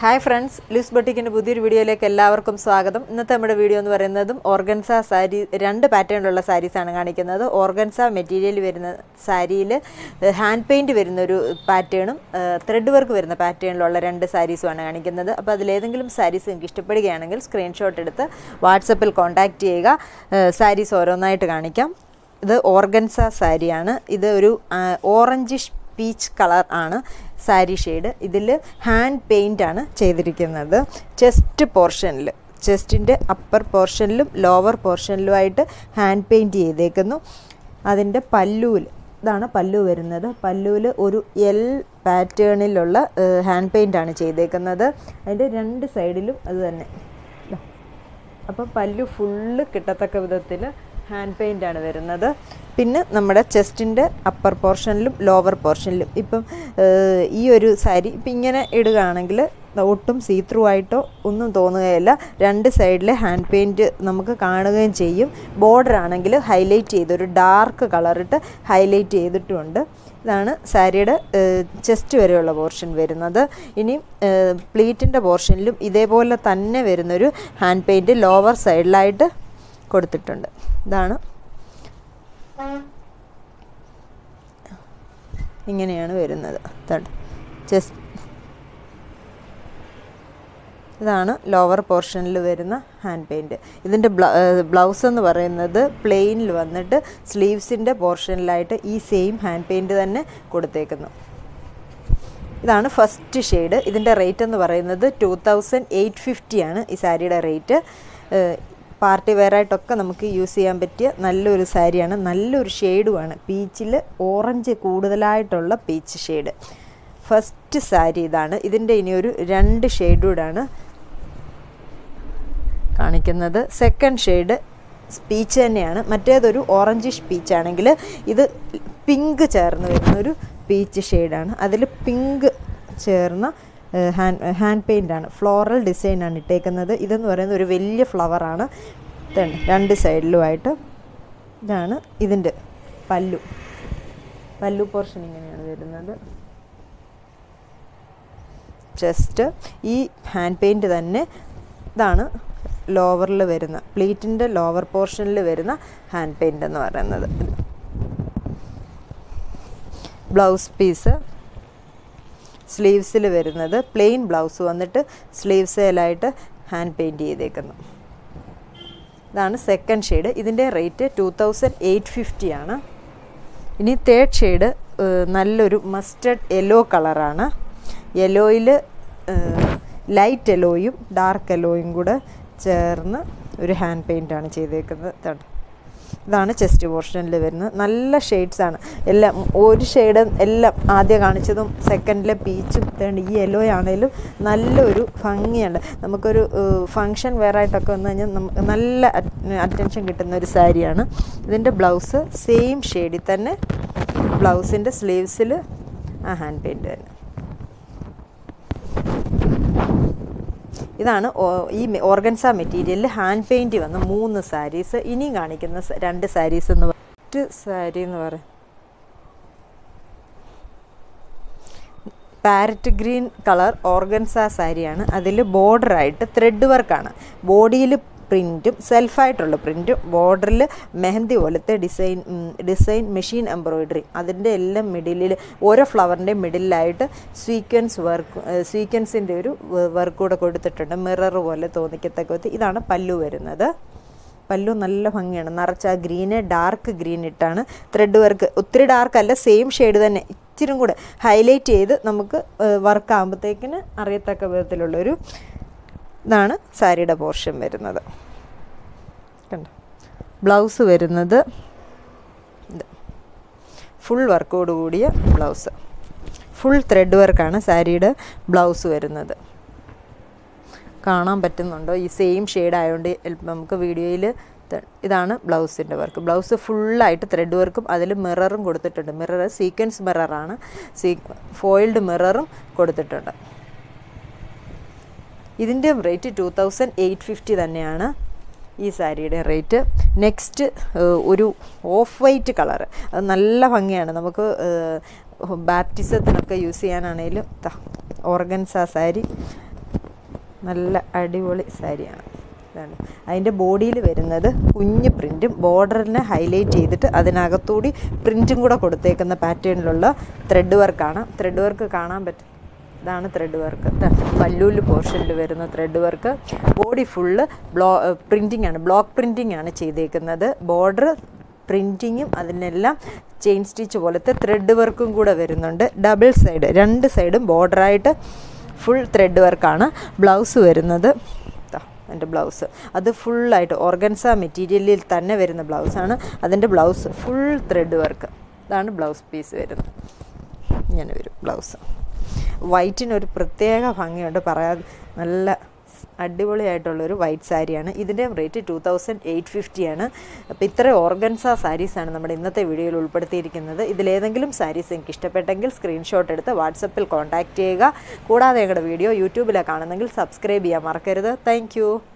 hi friends loose ബൊട്ടിക്കിൻ്റെ പുതിയൊരു വീഡിയോയിലേക്ക് എല്ലാവർക്കും സ്വാഗതം ഇന്നത്തെ നമ്മുടെ വീഡിയോ എന്ന് പറയുന്നതും ഓർഗൻസ സാരി രണ്ട് പാറ്റേണിലുള്ള സാരീസാണ് കാണിക്കുന്നത് ഓർഗൻസ മെറ്റീരിയൽ വരുന്ന സാരിയിൽ ഹാൻഡ് പെയിൻറ്റ് വരുന്നൊരു പാറ്റേണും ത്രെഡ് വർക്ക് വരുന്ന പാറ്റേണിലുള്ള രണ്ട് സാരീസുമാണ് കാണിക്കുന്നത് അപ്പോൾ അതിലേതെങ്കിലും സാരീസ് നിങ്ങൾക്ക് ഇഷ്ടപ്പെടുകയാണെങ്കിൽ സ്ക്രീൻഷോട്ട് എടുത്ത് വാട്സപ്പിൽ കോൺടാക്റ്റ് ചെയ്യുക സാരീസ് ഓരോന്നായിട്ട് കാണിക്കാം ഇത് ഓർഗൻസ സാരിയാണ് ഇത് ഒരു ഓറഞ്ചിഷ് പീച്ച് കളർ ആണ് സാരി ഷെയ്ഡ് ഇതിൽ ഹാൻഡ് പെയിൻ്റ് ആണ് ചെയ്തിരിക്കുന്നത് ചെസ്റ്റ് പോർഷനിൽ ചെസ്റ്റിൻ്റെ അപ്പർ പോർഷനിലും ലോവർ പോർഷനിലുമായിട്ട് ഹാൻഡ് പെയിൻറ്റ് ചെയ്തേക്കുന്നു അതിൻ്റെ പല്ലുവിൽ ഇതാണ് പല്ലു വരുന്നത് പല്ലുവിൽ ഒരു എൽ പാറ്റേണിലുള്ള ഹാൻഡ് പെയിൻ്റ് ആണ് ചെയ്തേക്കുന്നത് അതിൻ്റെ രണ്ട് സൈഡിലും അത് തന്നെ അപ്പോൾ പല്ലു ഫുള്ള് കിട്ടത്തക്ക വിധത്തിൽ ഹാൻഡ് പെയിൻ്റ് ആണ് വരുന്നത് പിന്നെ നമ്മുടെ ചെസ്റ്റിൻ്റെ അപ്പർ പോർഷനിലും ലോവർ പോർഷനിലും ഇപ്പം ഈ ഒരു സാരി ഇപ്പം ഇങ്ങനെ ഇടുകയാണെങ്കിൽ ഒട്ടും സീ ത്രൂ ആയിട്ടോ ഒന്നും തോന്നുകയില്ല രണ്ട് സൈഡിലെ ഹാൻഡ് പെയിൻറ്റ് നമുക്ക് കാണുകയും ചെയ്യും ബോർഡർ ആണെങ്കിൽ ഹൈലൈറ്റ് ചെയ്ത് ഒരു ഡാർക്ക് കളറിട്ട് ഹൈലൈറ്റ് ചെയ്തിട്ടുമുണ്ട് ഇതാണ് സാരിയുടെ ചെസ്റ്റ് വരെയുള്ള പോർഷൻ വരുന്നത് ഇനി പ്ലീറ്റിൻ്റെ പോർഷനിലും ഇതേപോലെ തന്നെ വരുന്നൊരു ഹാൻഡ് പെയിൻറ്റ് ലോവർ സൈഡിലായിട്ട് കൊടുത്തിട്ടുണ്ട് ഇതാണ് ഇങ്ങനെയാണ് വരുന്നത് ചെസ്റ്റ് ഇതാണ് ലോവർ പോർഷനിൽ വരുന്ന ഹാൻഡ് പെയിൻറ്റ് ഇതിൻ്റെ ബ്ലൗസ് എന്ന് പറയുന്നത് പ്ലെയിനിൽ വന്നിട്ട് സ്ലീവ്സിൻ്റെ പോർഷനിലായിട്ട് ഈ സെയിം ഹാൻഡ് പെയിൻറ്റ് തന്നെ കൊടുത്തേക്കുന്നു ഇതാണ് ഫസ്റ്റ് ഷെയ്ഡ് ഇതിൻ്റെ റേറ്റ് എന്ന് പറയുന്നത് ടു തൗസൻഡ് എയ്റ്റ് ഫിഫ്റ്റിയാണ് ഈ സാരിയുടെ റേറ്റ് പാർട്ടി വെയറായിട്ടൊക്കെ നമുക്ക് യൂസ് ചെയ്യാൻ പറ്റിയ നല്ലൊരു സാരിയാണ് നല്ലൊരു ഷെയ്ഡുമാണ് പീച്ചിൽ ഓറഞ്ച് കൂടുതലായിട്ടുള്ള പീച്ച് ഷെയ്ഡ് ഫസ്റ്റ് സാരി ഇതാണ് ഇതിൻ്റെ ഇനി ഒരു രണ്ട് ഷെയ്ഡൂടാണ് കാണിക്കുന്നത് സെക്കൻഡ് ഷെയ്ഡ് പീച്ച് തന്നെയാണ് മറ്റേതൊരു ഓറഞ്ചിഷ് പീച്ച് ആണെങ്കിൽ ഇത് പിങ്ക് ചേർന്ന് വരുന്നൊരു പീച്ച് ഷെയ്ഡാണ് അതിൽ പിങ്ക് ചേർന്ന ഹാൻഡ് ഹാൻഡ് പെയിൻ്റ് ആണ് ഫ്ലോറൽ ഡിസൈനാണ് ഇട്ടേക്കുന്നത് ഇതെന്ന് പറയുന്നത് ഒരു വലിയ ഫ്ലവറാണ് രണ്ട് സൈഡിലുമായിട്ട് ഇതാണ് ഇതിൻ്റെ പല്ലു പല്ലു പോർഷൻ ഇങ്ങനെയാണ് വരുന്നത് ചെസ്റ്റ് ഈ ഹാൻഡ് പെയിൻറ്റ് തന്നെ ഇതാണ് ലോവറിൽ വരുന്ന പ്ലീറ്റിൻ്റെ ലോവർ പോർഷനിൽ വരുന്ന ഹാൻഡ് പെയിൻ്റ് എന്ന് പറയുന്നത് ബ്ലൗസ് പീസ് സ്ലീവ്സിൽ വരുന്നത് പ്ലെയിൻ ബ്ലൗസ് വന്നിട്ട് സ്ലീവ്സേലായിട്ട് ഹാൻഡ് പെയിൻറ്റ് ചെയ്തേക്കുന്നു ഇതാണ് സെക്കൻഡ് ഷെയ്ഡ് ഇതിൻ്റെ rate two thousand eight fifty ആണ് ഇനി തേർഡ് ഷെയ്ഡ് നല്ലൊരു മസ്റ്റർഡ് യെല്ലോ കളറാണ് യെല്ലോയിൽ ലൈറ്റ് യെല്ലോയും ഡാർക്ക് യെല്ലോയും കൂടെ ചേർന്ന് ഒരു ഹാൻഡ് പെയിൻ്റാണ് ചെയ്തേക്കുന്നത് ഇതാണ് ഇതാണ് ചെസ്റ്റ് പോർഷനിൽ വരുന്നത് നല്ല ഷെയ്ഡ്സാണ് എല്ലാം ഒരു ഷെയ്ഡ് എല്ലാം ആദ്യം കാണിച്ചതും സെക്കൻഡിലെ പീച്ചും തേണ്ട് ഈ യെല്ലോ ആണെങ്കിലും നല്ലൊരു ഭംഗിയുണ്ട് നമുക്കൊരു ഫങ്ഷൻ വെയറായിട്ടൊക്കെ വന്നു കഴിഞ്ഞാൽ നമുക്ക് നല്ല അറ്റൻഷൻ കിട്ടുന്ന ഒരു സാരിയാണ് ഇതിൻ്റെ ബ്ലൗസ് സെയിം ഷെയ്ഡിൽ തന്നെ ബ്ലൗസിൻ്റെ സ്ലീവ്സിൽ ആ ഹാൻഡ് പെയിൻറ്റ് തന്നെ ഇതാണ് ഈ ഓർഗൻസ മെറ്റീരിയലിൽ ഹാൻഡ് പെയിൻറ്റ് വന്ന മൂന്ന് സാരീസ് ഇനിയും കാണിക്കുന്ന രണ്ട് സാരീസ് എന്ന് പറയും സാരി എന്ന് പറയും പാരറ്റ് ഗ്രീൻ കളർ ഓർഗൻസ സാരിയാണ് അതിൽ ബോർഡറായിട്ട് ത്രെഡ് വർക്കാണ് ബോഡിയിൽ പ്രിൻറ്റും സെൽഫായിട്ടുള്ള പ്രിൻറ്റും ബോർഡറിൽ മെഹന്തി പോലത്തെ ഡിസൈൻ ഡിസൈൻ മെഷീൻ എംബ്രോയിഡറി അതിൻ്റെ എല്ലാം മിഡിലിൽ ഓരോ ഫ്ലവറിൻ്റെ മിഡിലായിട്ട് സ്വീക്വൻസ് വർക്ക് സ്വീക്വൻസിൻ്റെ ഒരു വർക്ക് കൂടെ കൊടുത്തിട്ടുണ്ട് മിറർ പോലെ തോന്നിക്കത്തക്ക വിധത്തിൽ ഇതാണ് പല്ലു വരുന്നത് പല്ലു നല്ല ഭംഗിയാണ് നിറച്ച് ആ ഗ്രീന് ഡാർക്ക് ഗ്രീൻ ഇട്ടാണ് ത്രെഡ് വർക്ക് ഒത്തിരി ഡാർക്ക് അല്ല സെയിം ഷെയ്ഡ് തന്നെ ഇച്ചിരി കൂടെ ഹൈലൈറ്റ് ചെയ്ത് നമുക്ക് വർക്ക് ആകുമ്പോഴത്തേക്കിന് അറിയത്തക്ക വിധത്തിലുള്ളൊരു ഇതാണ് സാരിയുടെ പോർഷൻ വരുന്നത് കണ്ടോ ബ്ലൗസ് വരുന്നത് ഇത് ഫുൾ വർക്കോട് കൂടിയ ബ്ലൗസ് ഫുൾ ത്രെഡ് വർക്കാണ് സാരിയുടെ ബ്ലൗസ് വരുന്നത് കാണാൻ പറ്റുന്നുണ്ടോ ഈ സെയിം ഷെയ്ഡ് ആയതുകൊണ്ട് നമുക്ക് വീഡിയോയിൽ ഇതാണ് ബ്ലൗസിൻ്റെ വർക്ക് ബ്ലൗസ് ഫുള്ളായിട്ട് ത്രെഡ് വർക്കും അതിൽ മിററും കൊടുത്തിട്ടുണ്ട് മിറർ സീക്വൻസ് മിററാണ് സീ ഫോയിൽഡ് മിററും കൊടുത്തിട്ടുണ്ട് ഇതിൻ്റെ rate two thousand eight fifty തന്നെയാണ് ഈ സാരിയുടെ റേറ്റ് നെക്സ്റ്റ് ഒരു ഓഫ് വൈറ്റ് കളറ് അത് നല്ല ഭംഗിയാണ് നമുക്ക് ബാപ്റ്റിസത്തിനൊക്കെ യൂസ് ചെയ്യാനാണേലും ഓർഗൻസ സാരി നല്ല അടിപൊളി സാരിയാണ് ഇതാണ് അതിൻ്റെ ബോഡിയിൽ വരുന്നത് കുഞ്ഞ് പ്രിൻറ്റും ബോർഡറിനെ ഹൈലൈറ്റ് ചെയ്തിട്ട് അതിനകത്തൂടി പ്രിൻറ്റും കൂടെ കൊടുത്തേക്കുന്ന പാറ്റേണിലുള്ള ത്രെഡ് വർക്കാണ് ത്രെഡ് വർക്ക് കാണാൻ പറ്റും ഇതാണ് ത്രെഡ് വർക്ക് പല്ലൂല് പോർഷനിൽ വരുന്ന thread work body full block printing ആണ് ബ്ലോക്ക് പ്രിൻറ്റിംഗ് ആണ് ചെയ്തേക്കുന്നത് ബോർഡർ പ്രിൻറ്റിങ്ങും അതിനെല്ലാം ചെയിൻ സ്റ്റിച്ച് പോലത്തെ ത്രെഡ് വർക്കും കൂടെ വരുന്നുണ്ട് ഡബിൾ സൈഡ് രണ്ട് സൈഡും ബോർഡറായിട്ട് ഫുൾ ത്രെഡ് വർക്കാണ് ബ്ലൗസ് വരുന്നത് എൻ്റെ ബ്ലൗസ് അത് ഫുള്ളായിട്ട് ഓർഗൻസ മെറ്റീരിയലിൽ തന്നെ വരുന്ന ബ്ലൗസാണ് അതിൻ്റെ ബ്ലൗസ് ഫുൾ ത്രെഡ് വർക്ക് ഇതാണ് ബ്ലൗസ് പീസ് വരുന്നത് ഇങ്ങനെ വരും ബ്ലൗസ് വൈറ്റിനൊരു പ്രത്യേക ഭംഗിയുണ്ട് പറയാതെ നല്ല അടിപൊളിയായിട്ടുള്ളൊരു വൈറ്റ് സാരിയാണ് ഇതിൻ്റെ റേറ്റ് ടു തൗസൻഡ് എയ്റ്റ് ഫിഫ്റ്റിയാണ് അപ്പോൾ ഇത്ര ഓർഗൻസ സാരീസാണ് നമ്മുടെ ഇന്നത്തെ വീഡിയോയിൽ ഉൾപ്പെടുത്തിയിരിക്കുന്നത് ഇതിലേതെങ്കിലും സാരീസ് നിങ്ങൾക്ക് ഇഷ്ടപ്പെട്ടെങ്കിൽ സ്ക്രീൻഷോട്ട് എടുത്ത് വാട്സപ്പിൽ കോൺടാക്റ്റ് ചെയ്യുക കൂടാതെ ഞങ്ങളുടെ വീഡിയോ യൂട്യൂബിലാണ് കാണുന്നെങ്കിൽ സബ്സ്ക്രൈബ് ചെയ്യാൻ മറക്കരുത് താങ്ക്